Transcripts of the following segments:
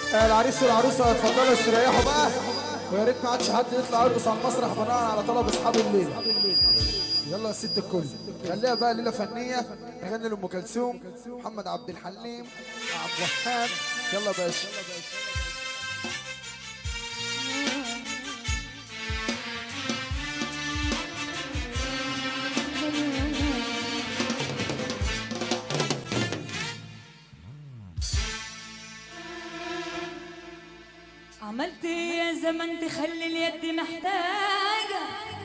العريس والعروسه اتفضلوا استريحوا بقى ويا ريت ما عادش حد يطلع يرقص على المسرح بناء على طلب اصحاب الليله يلا يا ست الكل خليها بقى ليله فنيه نغني لام كلثوم محمد عبد الحليم مع عبد الوهاب يلا يا باشا عملت إيه يا زمن تخلي اليد محتاجة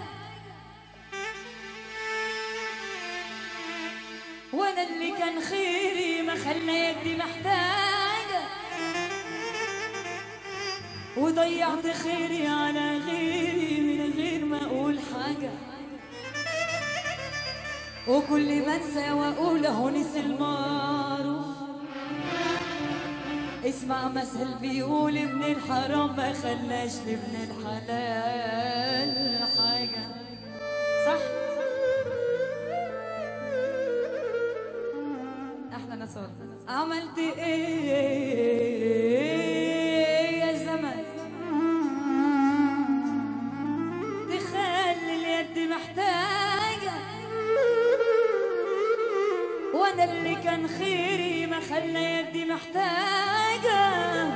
وانا اللي كان خيري ما خلى يدي محتاجة وضيعت خيري على غيري من غير ما اقول حاجة وكل ما انسى واقول اهو نسي المعروف اسمع مثل بيقول ابن الحرام ما خلاش لابن الحلال حاجة صح احلى ناس والله. عملت ايه يا زمن تخلي اليد محتاجة وانا اللي كان خيري ما خلى يدي محتاجة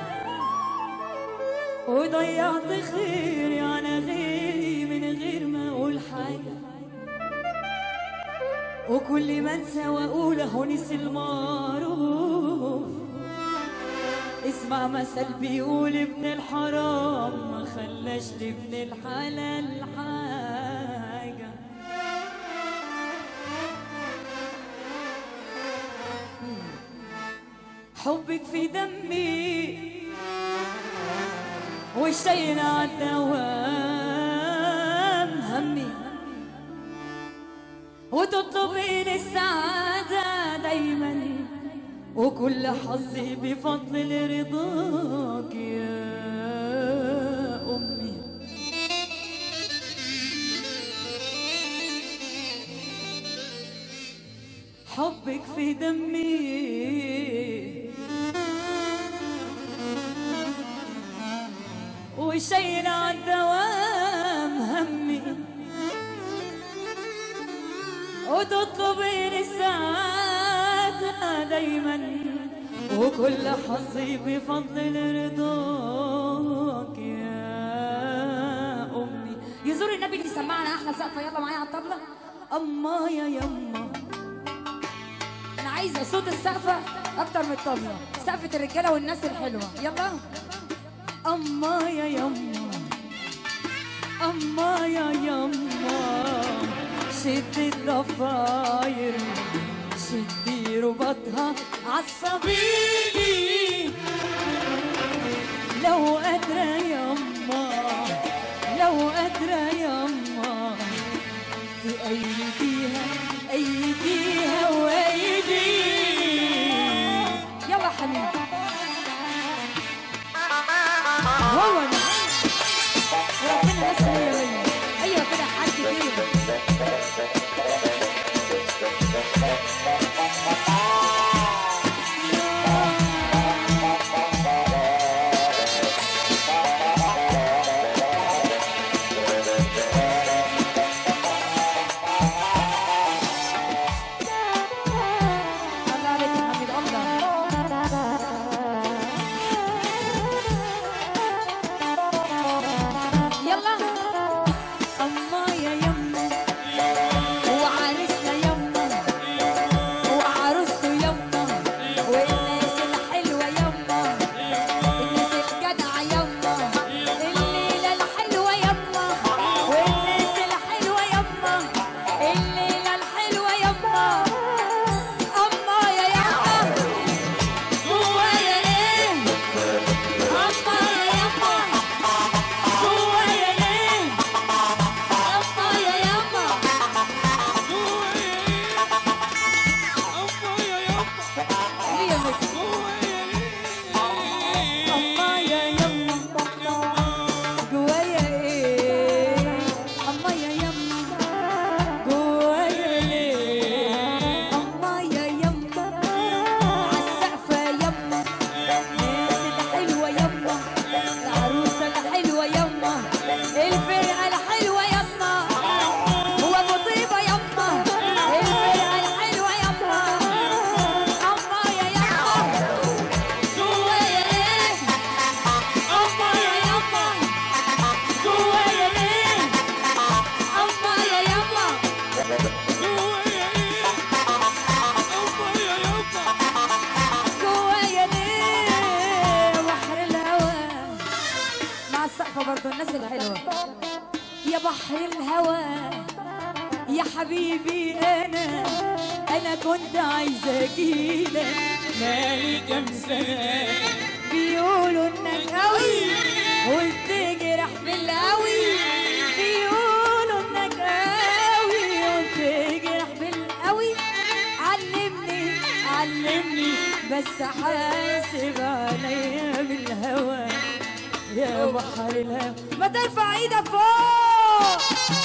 وضيعت خيري على غيري من غير ما اقول حاجة وكل ما انسى واقول اهو نسي المعروف اسمع مثل بيقول ابن الحرام ما خلاش لابن الحلال حاجه حبك في دمي والشيء عالدوام همي وتطلبي لي السعادة دايما وكل حظي بفضل رضاك يا أمي حبك في دمي وشيل عالدوام همي وتطلبين السعادة دايما وكل حظي بفضل رضاك يا أمي يزور النبي اللي سمعنا أحلى سقفة يلا معايا على الطبلة أما يا يما أنا عايزة صوت السقفة أكتر من الطبلة سقفة الرجالة والناس الحلوة يلا أما يا يما أما يا يما شد الضفاير شدي رباطها عصبيني لو قادرة يما لو قادرة يما تأيديها أيديها وأيدي يلا حبيبي هو انا وربنا بس مية مية ايوه كده حد كده الله عليك يا حميد الله يلا برضو الناس الحلوة يا بحر الهوى يا حبيبي انا انا كنت عايزه اجيلك مالي كام سنه بيقولوا انك قوي وبتجرح بالقوي بيقولوا انك قوي وبتجرح بالقوي علمني علمني بس حاسب عليا بالهوى يا بحر الهوى ما ترفع ايدك فوق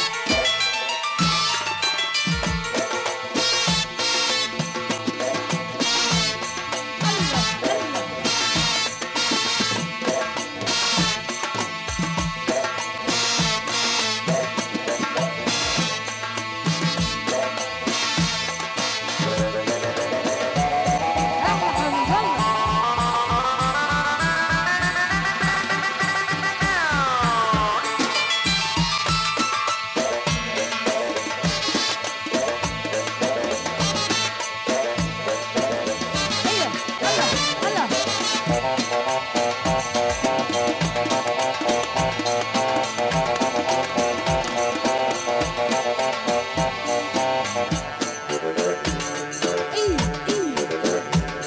الله الله احلى حبيب الله هي الله الله إيه إيه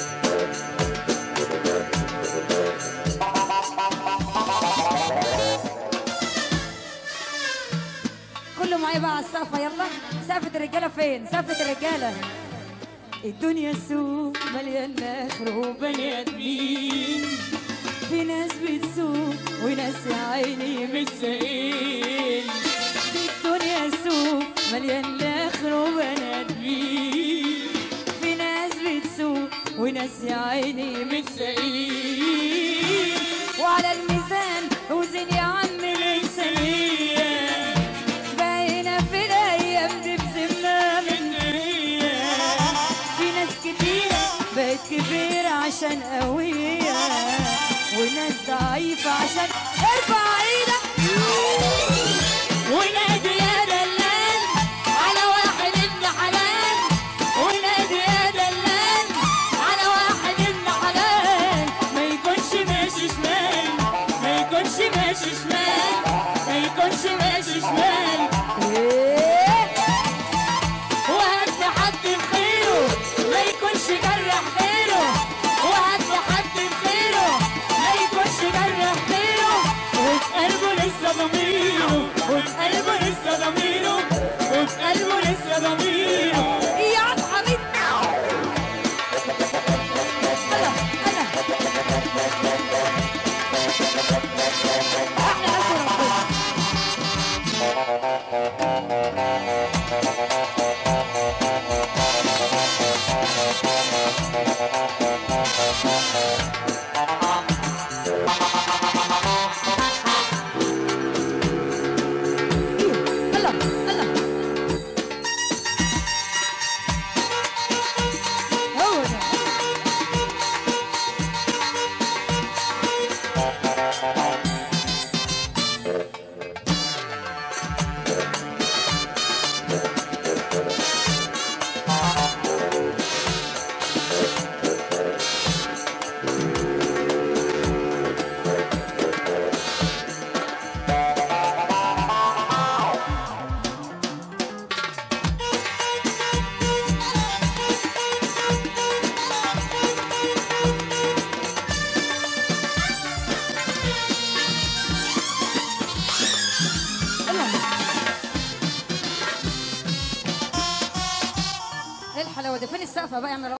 كله معايا بقى على السقفة يلا سقفة الرجالة فين؟ سقفة الرجالة الدنيا سوق مليان نخر وبني ادمين في ناس بتسوق وناس يا عيني مش ساقين الدنيا سوق مليان نخر وبني ادمين في ناس بتسوق وناس يا عيني مش ساقين وعلى الميزان وزن يا عم الإنسانية باينة في الأيام دي بذمة من في ناس كتيرة بقت كبيرة عشان قوية وناس ضعيفة عشان ارفع ايدك ونادي يا دلال على واحد ابن حلال ونادي يا دلال على واحد ابن حلال ما يكونش ماشي شمال ما يكونش ماشي شمال ما يكونش ماشي شمال إيه؟ وهات حد بخيره ما يكونش جرح غيره وهات حد بخيره ما يكونش جرح غيره وفي قلبه لسه ضميره وفي قلبه لسه ضميره وفي قلبه لسه ضميره يا عم حبيبي انا انا احنا ناس ربنا الله الله هو ده الله ايه الحلاوه دي فين السقفه بقى يا عم